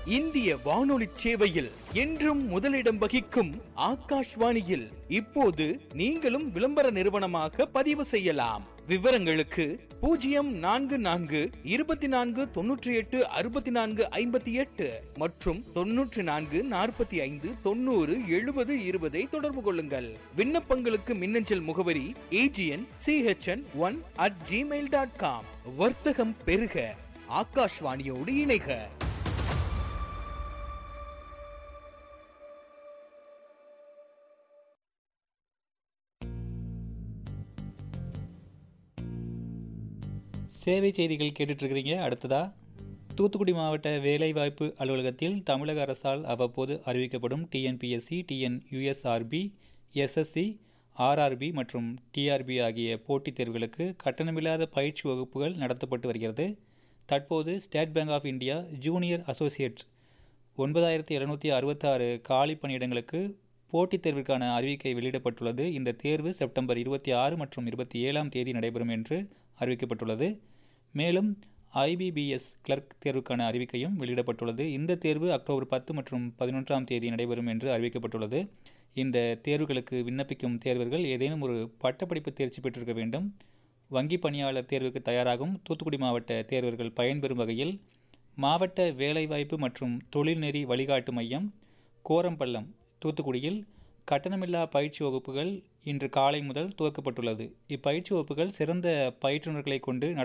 இந்திய வானொலி சேவையில் என்றும் முதலிடம் வகிக்கும் ஆகாஷ்வாணியில் இப்போது நீங்களும் விளம்பர நிறுவனமாக பதிவு செய்யலாம் விவரங்களுக்கு பூஜ்ஜியம் நான்கு நான்கு இருபத்தி நான்கு தொன்னூற்றி எட்டு அறுபத்தி நான்கு ஐம்பத்தி எட்டு மற்றும் தொன்னூற்றி நான்கு நாற்பத்தி ஐந்து தொண்ணூறு எழுபது இருபதை தொடர்பு கொள்ளுங்கள் விண்ணப்பங்களுக்கு மின்னஞ்சல் முகவரி AGN CHN one at Gmail dot com வர்த்தகம் பெருக ஆகாஷ்வாணியோடு இணைக சேவை செய்திகள் கேட்டுட்டு இருக்கிறீங்க அடுத்ததா தூத்துக்குடி மாவட்ட வேலைவாய்ப்பு அலுவலகத்தில் தமிழக அரசால் அவ்வப்போது அறிவிக்கப்படும் TNPSC TN USRB SSC RRB மற்றும் டிஆர்பி ஆகிய போட்டித் தேர்வுகளுக்கு கட்டணமில்லாத பயிற்சி வகுப்புகள் நடத்தப்பட்டு வருகிறது தற்போது State Bank of India junior associate ஒன்பதாயிரத்தி எழுநூற்றி அறுபத்தாறு காலி பணியிடங்களுக்கு போட்டித் தேர்விற்கான அறிவிக்கை வெளியிடப்பட்டுள்ளது இந்த தேர்வு செப்டம்பர் இருபத்தி ஆறு மற்றும் இருபத்தி ஏழாம் தேதி நடைபெறும் என்று அறிவிக்கப்பட்டுள்ளது மேலும் ஐபிபிஎஸ் கிளர்க் தேர்வுக்கான அறிவிக்கையும் வெளியிடப்பட்டுள்ளது இந்த தேர்வு அக்டோபர் பத்து மற்றும் பதினொன்றாம் தேதி நடைபெறும் என்று அறிவிக்கப்பட்டுள்ளது இந்த தேர்வுகளுக்கு விண்ணப்பிக்கும் தேர்வர்கள் ஏதேனும் ஒரு பட்டப்படிப்பு தேர்ச்சி பெற்றிருக்க வேண்டும் வங்கி பணியாளர் தேர்வுக்கு தயாராகும் தூத்துக்குடி மாவட்ட தேர்வர்கள் பயன்பெறும் வகையில் மாவட்ட வேலைவாய்ப்பு மற்றும் தொழில்நெறி வழிகாட்டு மையம் கோரம்பள்ளம் தூத்துக்குடியில் கட்டணமில்லா பயிற்சி வகுப்புகள் இன்று காலை முதல் துவக்கப்பட்டுள்ளது இப்பயிற்சி வகுப்புகள் சிறந்த பயிற்றுநர்களை கொண்டு நட